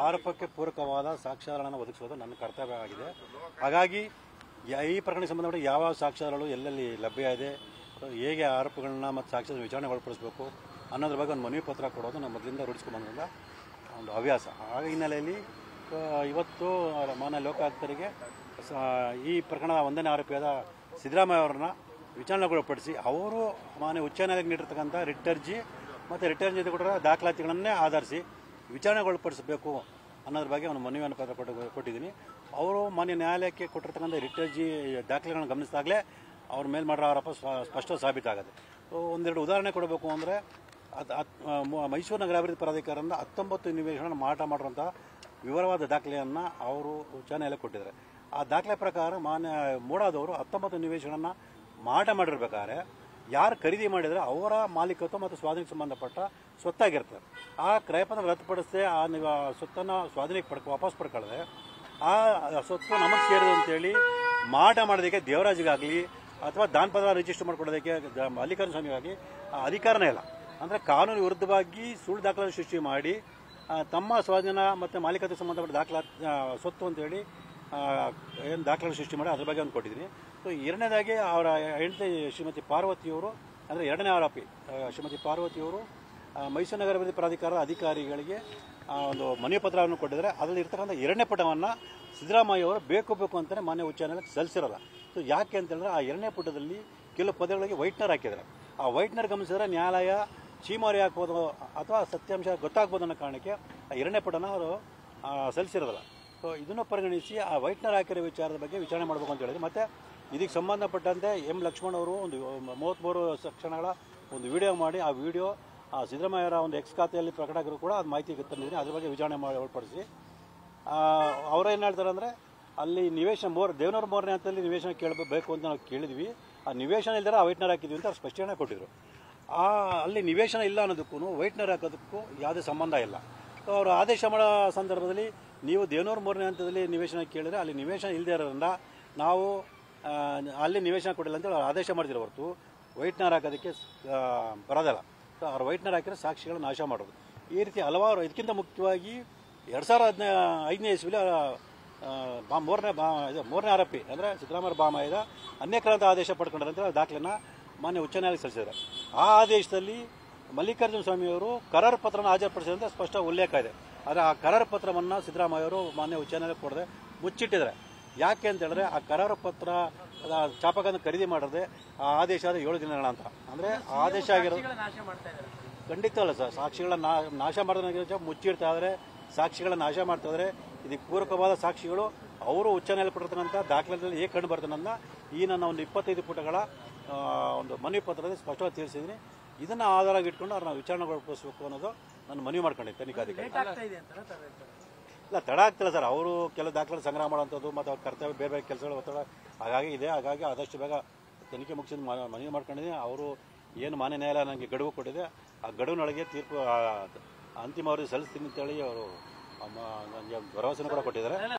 ಆರೋಪಕ್ಕೆ ಪೂರಕವಾದ ಸಾಕ್ಷ್ಯಾಧಾರಗಳನ್ನು ಒದಗಿಸುವುದು ನನ್ನ ಕರ್ತವ್ಯ ಆಗಿದೆ ಹಾಗಾಗಿ ಯ- ಈ ಪ್ರಕರಣಕ್ಕೆ ಸಂಬಂಧಪಟ್ಟ ಯಾವ ಸಾಕ್ಷ್ಯಾಧಾರಗಳು ಎಲ್ಲೆಲ್ಲಿ ಲಭ್ಯ ಇದೆ ಹೇಗೆ ಆರೋಪಗಳನ್ನ ಮತ್ತು ಸಾಕ್ಷ್ಯದ ವಿಚಾರಣೆ ಒಳಪಡಿಸಬೇಕು ಅನ್ನೋದ್ರ ಬಗ್ಗೆ ಒಂದು ಮನವಿ ಪತ್ರ ಕೊಡೋದು ನಮ್ಮ ಮೊದಲಿಂದ ರೂಢಿಸ್ಕೊಂಡು ಬಂದಿಲ್ಲ ಒಂದು ಹವ್ಯಾಸ ಆ ಹಿನ್ನೆಲೆಯಲ್ಲಿ ಆ, ಇವತ್ತು ಮಾನ್ಯ ಲೋಕಾಯುಕ್ತರಿಗೆ ಸ- ಈ ಪ್ರಕರಣದ ಒಂದನೇ ಆರೋಪಿಯಾದ ಸಿದ್ದರಾಮಯ್ಯ ಅವರನ್ನ ವಿಚಾರಣೆಗೊಳಪಡಿಸಿ ಅವರು ಮಾನ್ಯ ಉಚ್ಚ ನ್ಯಾಯಾಲಯಕ್ಕೆ ನೀಡಿರ್ತಕ್ಕಂಥ ರಿಟ್ ಅರ್ಜಿ ಮತ್ತು ರಿಟ್ ಅರ್ಜಿ ಜೊತೆ ಕೊಟ್ಟಿರೋ ದಾಖಲಾತಿಗಳನ್ನೇ ಆಧರಿಸಿ ವಿಚಾರಣೆಗೊಳಪಡಿಸಬೇಕು ಅನ್ನೋದ್ರ ಬಗ್ಗೆ ಒಂದು ಮನವಿಯನ್ನು ಪತ್ರ ಕೊಟ್ಟು ಕೊಟ್ಟಿದ್ದೀನಿ ಅವರು ಮಾನ್ಯ ನ್ಯಾಯಾಲಯಕ್ಕೆ ಕೊಟ್ಟಿರ್ತಕ್ಕಂಥ ರಿಟ್ ಅರ್ಜಿ ದಾಖಲೆಗಳನ್ನು ಗಮನಿಸಿದಾಗಲೇ ಅವ್ರ ಮೇಲೆ ಮಾಡಿರೋ ಆರೋಪ ಸ್ವ- ಸ್ಪಷ್ಟ ಸಾಬೀತಾಗುತ್ತೆ ಸೊ ಒಂದೆರಡು ಉದಾಹರಣೆ ಕೊಡಬೇಕು ಅಂದರೆ ಅದು ಅತ್- ಆ, ಮ- ಮೈಸೂರು ನಗರಾಭಿವೃದ್ಧಿ ಪ್ರಾಧಿಕಾರದಿಂದ ಹತ್ತೊಂಬತ್ತು ನಿವೇಶನ ಮಾರಾಟ ಮಾಡಿರುವಂಥ ವಿವರವಾದ ದಾಖಲೆಯನ್ನು ಅವರು ಉಚ್ಚ ನ್ಯಾಯಾಲಯ ಕೊಟ್ಟಿದ್ದಾರೆ ಆ ದಾಖಲೆ ಪ್ರಕಾರ ಮಾನ್ಯ ಮೂಡಾದವರು ಹತ್ತೊಂಬತ್ತು ನಿವೇಶನ ಮಾರಾಟ ಮಾಡಿರ್ಬೇಕಾದ್ರೆ ಯಾರು ಖರೀದಿ ಮಾಡಿದರೆ ಅವರ ಮಾಲೀಕತ್ವ ಮತ್ತು ಸ್ವಾಧೀನಕ್ಕೆ ಸಂಬಂಧಪಟ್ಟ ಸ್ವತ್ತಾಗಿರ್ತದೆ ಆ ಕ್ರಯಪತ್ರ ರದ್ದುಪಡಿಸದೆ ಆ ನೀವು ಆ ಸ್ವತ್ತನ್ನು ಸ್ವಾಧೀನಕ್ಕೆ ಪಡ್ಕೊ ವಾಪಸ್ ಪಡ್ಕೊಳ್ಳದೆ ಆ ಸ್ವತ್ತು ನಮಗೆ ಸೇರಿದೆ ಅಂತೇಳಿ ಮಾರಾಟ ಮಾಡೋದಕ್ಕೆ ದೇವರಾಜಿಗಾಗಲಿ ಅಥವಾ ದಾನಪತ್ರ ರಿಜಿಸ್ಟರ್ ಮಾಡ್ಕೊಡೋದಕ್ಕೆ ದ- ಮಲ್ಲಿಕಾರ್ಜುನ ಸ್ವಾಮಿಗಾಗಿ ಆ ಅಧಿಕಾರನೇ ಇಲ್ಲ ಅಂದರೆ ಕಾನೂನು ವಿರುದ್ಧವಾಗಿ ಸುಳ್ಳು ದಾಖಲೆ ಸೃಷ್ಟಿ ಮಾಡಿ ಆ, ತಮ್ಮ ಸ್ವಾಧೀನ ಮತ್ತು ಮಾಲೀಕತ್ವ ಸಂಬಂಧಪಟ್ಟ ದಾಖಲಾ ಆ, ಸ್ವತ್ತು ಅಂತೇಳಿ ಏನು ದಾಖಲೆ ಸೃಷ್ಟಿ ಮಾಡಿ ಅದ್ರ ಬಗ್ಗೆ ಒಂದು ಕೊಟ್ಟಿದ್ದೀನಿ ಸೊ ಎರಡನೇದಾಗಿ ಅವರ ಹೆಂಡತಿ ಶ್ರೀಮತಿ ಪಾರ್ವತಿಯವರು ಅಂದರೆ ಎರಡನೇ ಆರೋಪಿ ಆ, ಶ್ರೀಮತಿ ಪಾರ್ವತಿಯವರು ಆ, ಮೈಸೂರು ನಗರ ಅಭಿವೃದ್ಧಿ ಪ್ರಾಧಿಕಾರದ ಅಧಿಕಾರಿಗಳಿಗೆ ಆ, ಒಂದು ಮನವಿ ಪತ್ರವನ್ನು ಕೊಟ್ಟಿದ್ದಾರೆ ಅದರಲ್ಲಿ ಇರ್ತಕ್ಕಂಥ ಎರಡನೇ ಪುಟವನ್ನು ಸಿದ್ದರಾಮಯ್ಯ ಅವರು ಬೇಕು ಬೇಕು ಅಂತಲೇ ಮಾನ್ಯ ಉಚ್ಚ ನ್ಯಾಯಾಲಯಕ್ಕೆ ಸಲ್ಲಿಸಿರಲ್ಲ ಸೊ ಯಾಕೆ ಅಂತ ಹೇಳಿದ್ರೆ ಆ ಎರಡನೇ ಪುಟದಲ್ಲಿ ಕೆಲವು ಪದಗಳಿಗೆ ವೈಟ್ನರ್ ಹಾಕಿದ್ದಾರೆ ಆ ವೈಟ್ನರ್ ಗಮನಿಸಿದ್ರೆ ನ್ಯಾಯಾಲಯ ಚೀಮಾರಿ ಹಾಕ್ಬೋದು ಅಥವಾ ಸತ್ಯಾಂಶ ಗೊತ್ತಾಗ್ಬೋದು ಅನ್ನೋ ಕಾರಣಕ್ಕೆ ಆ ಎರಡನೇ ಪುಟನ ಅವರು ಆ, ಸಲ್ಲಿಸಿರೋದಿಲ್ಲ ಸೊ ಇದನ್ನು ಪರಿಗಣಿಸಿ ಆ ವೈಟ್ನರ್ ಹಾಕಿರೋ ವಿಚಾರದ ಬಗ್ಗೆ ವಿಚಾರಣೆ ಮಾಡಬೇಕು ಅಂತ ಹೇಳಿದ್ರು ಮತ್ತೆ ಇದಕ್ಕೆ ಸಂಬಂಧಪಟ್ಟಂತೆ ಎಂ ಲಕ್ಷ್ಮಣ್ ಅವರು ಒಂದು ಮೂವತ್ತ್ಮೂರು ಕ್ಷಣಗಳ ಒಂದು ವಿಡಿಯೋ ಮಾಡಿ ಆ ವಿಡಿಯೋ ಆ ಸಿದ್ದರಾಮಯ್ಯರ ಒಂದು ಎಕ್ಸ್ ಖಾತೆಯಲ್ಲಿ ಪ್ರಕಟ ಆಗಿರೋ ಕೂಡ ಅದು ಮಾಹಿತಿ ತಂದಿದ್ದೀನಿ ಅದ್ರ ಬಗ್ಗೆ ವಿಚಾರಣೆ ಮಾಡಿ ಒಳಪಡಿಸಿ ಅವರೇನು ಹೇಳ್ತಾರೆ ಅಂದರೆ ಅಲ್ಲಿ ನಿವೇಶನ ಮೂರು ದೇವನೂರು ಮೂರನೇ ಹಂತದಲ್ಲಿ ನಿವೇಶನ ಕೇಳಬೇಕು ಅಂತ ನಾವು ಕೇಳಿದ್ವಿ ಆ ನಿವೇಶನ ಇಲ್ದಾರೆ ಆ ವೈಟ್ನರ್ ಹಾಕಿದ್ವಿ ಅಂತ ಅವ್ರು ಸ್ಪಷ್ಟೀಕರಣ ಕೊಟ್ಟಿದ್ರು ಆ ಅಲ್ಲಿ ನಿವೇಶನ ಇಲ್ಲ ಅನ್ನೋದಕ್ಕೂ ವೈಟ್ನರ್ ಹಾಕೋದಕ್ಕೂ ಯಾವುದೇ ಸಂಬಂಧ ಇಲ್ಲ ಸೊ ಅವರು ಆದೇಶ ಮಾಡೋ ಸಂದರ್ಭದಲ್ಲಿ ನೀವು ದೇವನೂರು ಮೂರನೇ ಹಂತದಲ್ಲಿ ನಿವೇಶನ ಕೇಳಿದ್ರೆ ಅಲ್ಲಿ ನಿವೇಶನ ಇಲ್ಲದೆ ಇರೋದ್ರಿಂದ ನಾವು ಆ, ಅಲ್ಲಿ ನಿವೇಶನ ಕೊಟ್ಟಿಲ್ಲ ಅಂತ ಅವ್ರು ಆದೇಶ ಮಾಡಿದ್ರು ಹೊರತು ವೈಟ್ನರ್ ಹಾಕೋದಕ್ಕೆ ಆ, ಬರೋದಲ್ಲ ಸೊ ಅವ್ರು ವೈಟ್ನರ್ ಹಾಕಿದ್ರೆ ಸಾಕ್ಷಿಗಳ ನಾಶ ಮಾಡೋದು ಈ ರೀತಿ ಹಲವಾರು ಇದಕ್ಕಿಂತ ಮುಖ್ಯವಾಗಿ ಎರಡು ಸಾವಿರದ ಹದಿನೈ ಐದನೇ ಇಸ್ವಿಲಿ ಆ, ಬಾ ಮೂರನೇ ಬಾ ಇದು ಮೂರನೇ ಆರೋಪಿ ಅಂದರೆ ಸಿದ್ದರಾಮಯ್ಯ ಬಾಮಾಯದ ಅನ್ಯಕ್ರಾಂತ ಆದೇಶ ಪಡ್ಕೊಂಡ್ರೆ ಅಂತ ಮಾನ್ಯ ಉಚ್ಚ ನ್ಯಾಯಾಲಯ ಸಲ್ಲಿಸಿದ್ದಾರೆ ಆ ಆದೇಶದಲ್ಲಿ ಮಲ್ಲಿಕಾರ್ಜುನ ಸ್ವಾಮಿಯವರು ಕರಾರು ಪತ್ರನ ಹಾಜರುಪಡಿಸಿದಂತೆ ಸ್ಪಷ್ಟ ಉಲ್ಲೇಖ ಇದೆ ಆದರೆ ಆ ಕರಾರು ಪತ್ರವನ್ನು ಸಿದ್ದರಾಮಯ್ಯ ಅವರು ಮಾನ್ಯ ಉಚ್ಚ ನ್ಯಾಯಾಲಯ ಕೊಡದೆ ಮುಚ್ಚಿಟ್ಟಿದ್ದಾರೆ ಯಾಕೆ ಅಂತ ಹೇಳಿದ್ರೆ ಆ ಕರಾರು ಪತ್ರ ಆ ಚಾಪಕನ ಖರೀದಿ ಮಾಡದೆ ಆ ಆದೇಶ ಆದ ಏಳು ದಿನಗಳ ಅಂತ ಅಂದರೆ ಆ ಆದೇಶ ಆಗಿರೋದು ನಾಶ ಮಾಡ್ತಾ ಇದ್ದಾರೆ ಖಂಡಿತ ಅಲ್ಲ ಸರ್ ಸಾಕ್ಷಿಗಳ ನಾ- ನಾಶ ಮಾಡೋದನ್ನ ಮುಚ್ಚಿಡ್ತಾ ಇದ್ದಾರೆ ಸಾಕ್ಷಿಗಳ ನಾಶ ಮಾಡ್ತಾ ಇದ್ದಾರೆ ಇದಕ್ಕೆ ಪೂರಕವಾದ ಸಾಕ್ಷಿಗಳು ಅವರು ಉಚ್ಚ ನ್ಯಾಯಾಲಯ ಕೊಟ್ಟಿರ್ತಕ್ಕಂಥ ದಾಖಲೆಗಳಲ್ಲಿ ಹೇಗೆ ಕಂಡು ಬರ್ತದೆ ನನ್ನ ಈ ನನ್ನ ಒಂದು ಇಪ್ಪತ್ತೈದು ಪುಟಗಳ ಆ, ಒಂದು ಮನವಿ ಪತ್ರದಲ್ಲಿ ಸ್ಪಷ್ಟವಾಗಿ ತಿಳಿಸಿದ್ದೀನಿ ಇದನ್ನ ಆಧಾರ ಇಟ್ಕೊಂಡು ಅವ್ರನ್ನ ವಿಚಾರಣೆಗೊಳಪಡಿಸಬೇಕು ಅನ್ನೋದು ನಾನು ಮನವಿ ಮಾಡ್ಕೊಂಡಿದ್ದೆ ತನಿಖಾಧಿಕಾರಿ ಲೇಟ್ ಆಗ್ತಾ ಇದೆ ಅಂತಾರ ಸರ್ ಹೇಳ್ತಾರೆ ಇಲ್ಲ ತಡ ಆಗ್ತಿಲ್ಲ ಸರ್ ಅವರು ಕೆಲವು ದಾಖಲೆ ಸಂಗ್ರಹ ಮಾಡುವಂಥದ್ದು ಮತ್ತು ಅವ್ರ ಕರ್ತವ್ಯ ಬೇರೆ ಬೇರೆ ಕೆಲಸಗಳು ಒತ್ತಡ ಹಾಗಾಗಿ ಇದೆ ಹಾಗಾಗಿ ಆದಷ್ಟು ಬೇಗ ತನಿಖೆ ಮುಗಿಸಿದ ಮನವಿ ಮಾಡ್ಕೊಂಡಿದ್ದೀನಿ ಅವರು ಏನು ಮಾನ್ಯ ನ್ಯಾಯಾಲಯ ನನಗೆ ಗಡುವು ಕೊಟ್ಟಿದೆ ಆ ಗಡುವಿನೊಳಗೆ ತೀರ್ಪು ಆ, ಅಂತಿಮ ಅವರಿಗೆ ಸಲ್ಲಿಸ್ತೀನಿ ಅಂತೇಳಿ ಅವರು ನನಗೆ ಭರವಸೆನೂ ಕೂಡ ಕೊಟ್ಟಿದ್ದಾರೆ